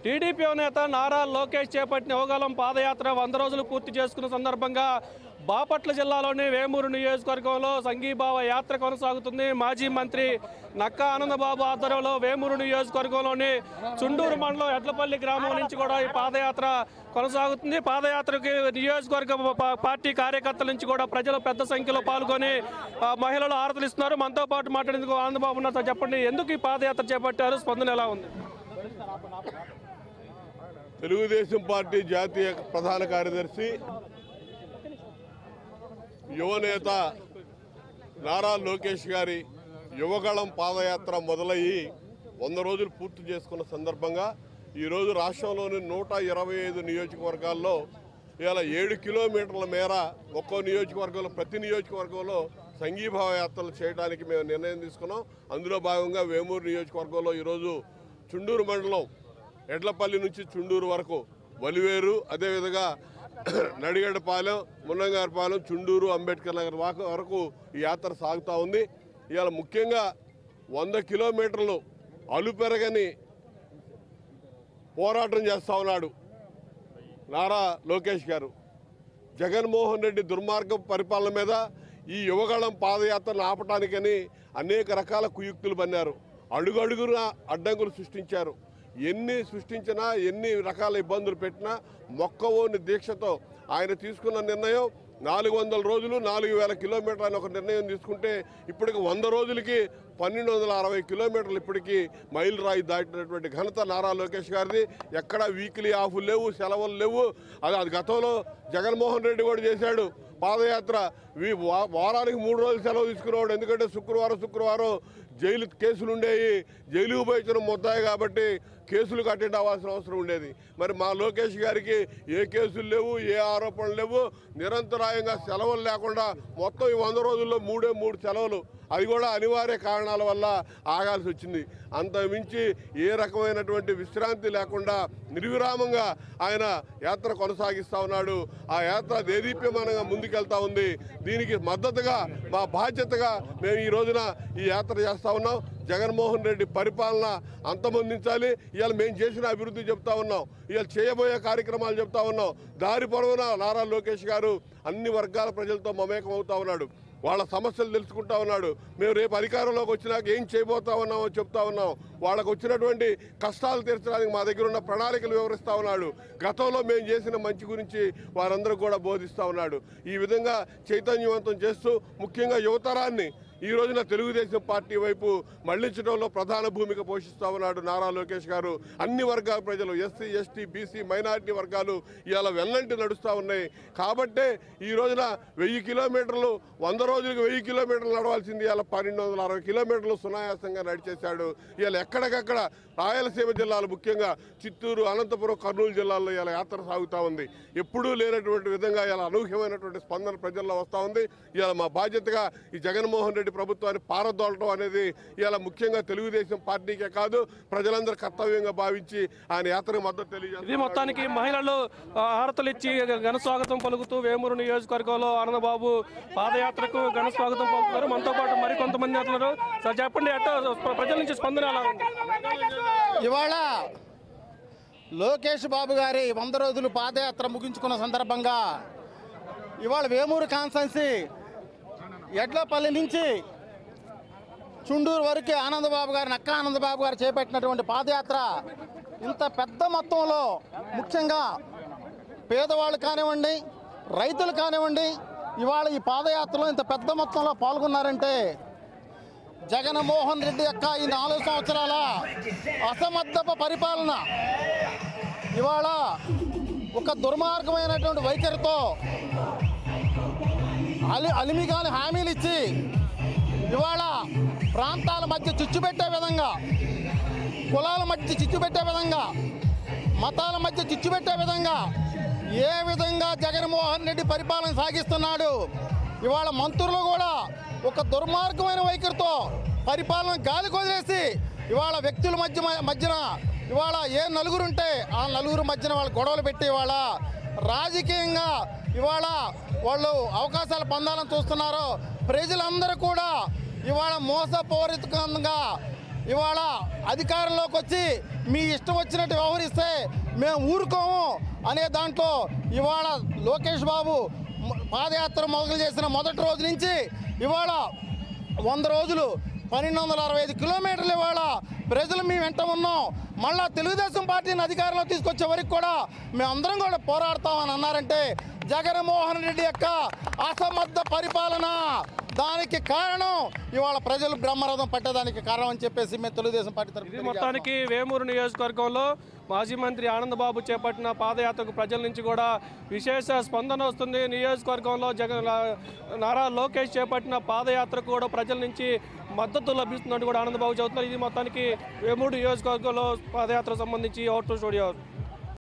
TDP నేత నారా లోకేష్ చేపట్టిన యువగలం పాదయాత్ర వంద రోజులు పూర్తి చేసుకున్న సందర్భంగా బాపట్ల జిల్లాలోని వేమూరు నియోజకవర్గంలో సంఘీభావ యాత్ర కొనసాగుతుంది మాజీ మంత్రి నక్కా ఆనందబాబు ఆధ్వర్యంలో వేమూరు నియోజకవర్గంలోని చుండూరు మండలం ఎడ్లపల్లి గ్రామం నుంచి కూడా ఈ పాదయాత్ర కొనసాగుతుంది పాదయాత్రకి నియోజకవర్గ పా- పార్టీ కార్యకర్తల నుంచి కూడా ప్రజలు పెద్ద సంఖ్యలో పాల్గొని ఆ, మహిళలు ఆరతలు ఇస్తున్నారు మనతో పాటు మాట్లాడేందుకు ఆనందబాబు ఉన్నారు చెప్పండి ఎందుకు ఈ పాదయాత్ర చేపట్టారు స్పందన ఎలా ఉంది తెలుగుదేశం పార్టీ జాతీయ ప్రధాన కార్యదర్శి యువనేత నారా లోకేష్ గారి యువగళం పాదయాత్ర మొదలయ్యి వంద రోజులు పూర్తి చేసుకున్న సందర్భంగా ఈరోజు రాష్ట్రంలోని నూట ఇరవై ఐదు నియోజకవర్గాల్లో ఇలా ఏడు కిలోమీటర్ల మేర ఒక్కో నియోజకవర్గంలో ప్రతి నియోజకవర్గంలో సంఘీభావ యాత్రలు చేయడానికి మేము నిర్ణయం తీసుకున్నాం అందులో భాగంగా వేమూరు నియోజకవర్గంలో ఈరోజు చుండూరు మండలం ఎడ్లపల్లి నుంచి చుండూరు వరకు వలివేరు అదేవిధంగా నడిగడ్డపాలెం మున్నంగారిపాలెం చుండూరు అంబేద్కర్ నగర్ వాక- వరకు ఈ యాత్ర సాగుతూ ఉంది ఇవాళ ముఖ్యంగా వంద కిలోమీటర్లు అలుపెరగని పోరాటం చేస్తూ ఉన్నాడు నారా లోకేష్ గారు జగన్మోహన్ రెడ్డి దుర్మార్గ పరిపాలన మీద ఈ యువగళం పాదయాత్రను ఆపటానికని అనేక రకాల కుయుక్తులు పన్నారు అడుగడుగున అడ్డంకులు సృష్టించారు ఎన్ని సృష్టించినా ఎన్ని రకాల ఇబ్బందులు పెట్టినా మొక్కవోని దీక్షతో ఆయన తీసుకున్న నిర్ణయం నాలుగు వందల రోజులు నాలుగు వేల కిలోమీటర్లు అని ఒక నిర్ణయం తీసుకుంటే ఇప్పటికి వంద రోజులకి పన్నెండు వందల అరవై కిలోమీటర్లు ఇప్పటికీ మైలు రాయి దాటినటువంటి ఘనత నారా లోకేష్ గారిది ఎక్కడ వీక్లీ ఆఫ్లు లేవు సెలవులు లేవు అది అది గతంలో జగన్మోహన్ రెడ్డి కూడా చేశాడు పాదయాత్ర వీ- వా- వారానికి మూడు రోజులు సెలవు తీసుకునేవాడు ఎందుకంటే శుక్రవారం శుక్రవారం జైలు కేసులు ఉండేవి జైలుకు పోయించిన ముద్దాయి కాబట్టి కేసులు కట్టేట అవ్వాల్సిన అవసరం ఉండేది మరి మా లోకేష్ గారికి ఏ కేసులు లేవు ఏ ఆరోపణలు లేవు నిరంతరాయంగా సెలవులు లేకుండా మొత్తం ఈ వంద రోజుల్లో మూడే మూడు సెలవులు అది కూడా అనివార్య కారణాల వల్ల ఆగాల్సి వచ్చింది అంత మించి ఏ రకమైనటువంటి విశ్రాంతి లేకుండా నిర్విరామంగా ఆయన యాత్ర కొనసాగిస్తా ఉన్నాడు ఆ యాత్ర దేదీప్యమానంగా ముందుకెళ్తా ఉంది దీనికి మద్దతుగా మా బాధ్యతగా మేము ఈ రోజున ఈ యాత్ర చేస్తా ఉన్నాం జగన్మోహన్ రెడ్డి పరిపాలన అంతమొందించాలి ఇవాళ మేము చేసిన అభివృద్ధి చెప్తా ఉన్నాం ఇవాళ చేయబోయే కార్యక్రమాలు చెప్తా ఉన్నాం దారి పొడవునా నారా లోకేష్ గారు అన్ని వర్గాల ప్రజలతో మమేకం అవుతా ఉన్నాడు వాళ్ళ సమస్యలు తెలుసుకుంటా ఉన్నాడు మేము రేపు అధికారంలోకి వచ్చినాక ఏం చేయబోతా ఉన్నామో చెప్తా ఉన్నాం వాళ్ళకు వచ్చినటువంటి కష్టాలు తీర్చడానికి మా దగ్గర ఉన్న ప్రణాళికలు వివరిస్తా ఉన్నాడు గతంలో మేము చేసిన మంచి గురించి వారందరూ కూడా బోధిస్తా ఉన్నాడు ఈ విధంగా చైతన్యవంతం చేస్తూ ముఖ్యంగా యువతరాన్ని ఈ రోజున తెలుగుదేశం పార్టీ వైపు మళ్లించడంలో ప్రధాన భూమిక పోషిస్తా ఉన్నాడు నారా లోకేష్ గారు అన్ని వర్గాల ప్రజలు ఎస్సీ ఎస్టీ బీసీ మైనారిటీ వర్గాలు ఇవాళ వెన్నంటి నడుస్తూ ఉన్నాయి కాబట్టే ఈ రోజున వెయ్యి కిలోమీటర్లు వంద రోజులకు వెయ్యి కిలోమీటర్లు నడవాల్సింది ఇవాళ పన్నెండు వందల అరవై కిలోమీటర్లు సునాయాసంగా నడిచేశాడు ఇవాళ ఎక్కడికక్కడ రాయలసీమ జిల్లాలు ముఖ్యంగా చిత్తూరు అనంతపురం కర్నూలు జిల్లాల్లో ఇలా యాత్ర సాగుతూ ఉంది ఎప్పుడూ లేనటువంటి విధంగా ఇలా అనూహ్యమైనటువంటి స్పందన ప్రజల్లో వస్తూ ఉంది ఇవాళ మా బాధ్యతగా ఈ జగన్మోహన్ రెడ్డి ప్రభుత్వాన్ని పారదోలటం అనేది ఇవాళ ముఖ్యంగా తెలుగుదేశం పార్టీకే కాదు ప్రజలందరూ కర్తవ్యంగా భావించి ఆయన యాత్రకు మద్దతు ఇది తెలియజేస్తారు మొత్తానికి మహిళలు ఆ, హారతలు ఇచ్చి ఘన స్వాగతం పలుకుతూ వేమూరు నియోజకవర్గంలో ఆనందబాబు పాదయాత్రకు ఘన స్వాగతం పలుకుతారు మనతో పాటు మరికొంతమంది నేతలు సార్ చెప్పండి ఎట్టా ప్రజల నుంచి స్పందన ఎలా ఉంది ఇవాళ లోకేష్ బాబు గారి వంద రోజులు పాదయాత్ర ముగించుకున్న సందర్భంగా ఇవాళ వేమూరు కాన్సెన్సీ ఎడ్లపల్లి నుంచి చుండూరు వరకు ఆనందబాబు గారు నక్క ఆనందబాబు గారు చేపట్టినటువంటి పాదయాత్ర ఇంత పెద్ద మొత్తంలో ముఖ్యంగా పేదవాళ్ళు కానివ్వండి రైతులు కానివ్వండి ఇవాళ ఈ పాదయాత్రలో ఇంత పెద్ద మొత్తంలో పాల్గొన్నారంటే జగన్మోహన్ రెడ్డి యొక్క ఈ నాలుగు సంవత్సరాల అసమర్థపు పరిపాలన ఇవాళ ఒక దుర్మార్గమైనటువంటి వైఖరితో అలి అలిమిగాని హామీలు ఇచ్చి ఇవాళ ప్రాంతాల మధ్య చిచ్చు పెట్టే విధంగా కులాల మధ్య చిచ్చు పెట్టే విధంగా మతాల మధ్య చిచ్చు పెట్టే విధంగా ఏ విధంగా జగన్మోహన్ రెడ్డి పరిపాలన సాగిస్తున్నాడు ఇవాళ మంత్రులు కూడా ఒక దుర్మార్గమైన వైఖరితో పరిపాలన గాలి కొదిలేసి ఇవాళ వ్యక్తుల మధ్య మధ్యన ఇవాళ ఏ నలుగురు ఉంటే ఆ నలుగురు మధ్యన వాళ్ళు గొడవలు పెట్టి ఇవాళ రాజకీయంగా ఇవాళ వాళ్ళు అవకాశాలు పొందాలని చూస్తున్నారు ప్రజలందరూ కూడా ఇవాళ మోసపూరితంగా ఇవాళ అధికారంలోకి వచ్చి మీ ఇష్టం వచ్చినట్టు వ్యవహరిస్తే మేము ఊరుకోము అనే దాంట్లో ఇవాళ లోకేష్ బాబు మ- పాదయాత్ర మొదలు చేసిన మొదటి రోజు నుంచి ఇవాళ వంద రోజులు పన్నెండు వందల అరవై ఐదు కిలోమీటర్లు ఇవాళ ప్రజలు మేము వెంట ఉన్నాం మళ్ళా తెలుగుదేశం పార్టీని అధికారంలో తీసుకొచ్చే వరకు కూడా మేమందరం కూడా పోరాడతామని అన్నారంటే జగన్మోహన్ రెడ్డి యొక్క అసమర్థ పరిపాలన దానికి కారణం ఇవాళ ప్రజలు బ్రహ్మరథం పట్టేదానికి కారణం అని చెప్పేసి మేము తెలుగుదేశం పార్టీ ఇది తరఫున మొత్తానికి వేమూరు నియోజకవర్గంలో మాజీ మంత్రి ఆనందబాబు చేపట్టిన పాదయాత్రకు ప్రజల నుంచి కూడా విశేష స్పందన వస్తుంది నియోజకవర్గంలో జగన్ నారా లోకేష్ చేపట్టిన పాదయాత్రకు కూడా ప్రజల నుంచి మద్దతు లభిస్తుందని కూడా ఆనందబాబు చెబుతున్నారు ఇది మొత్తానికి వేమూరు నియోజకవర్గంలో పాదయాత్రకు సంబంధించి అవుట్ స్టూడియో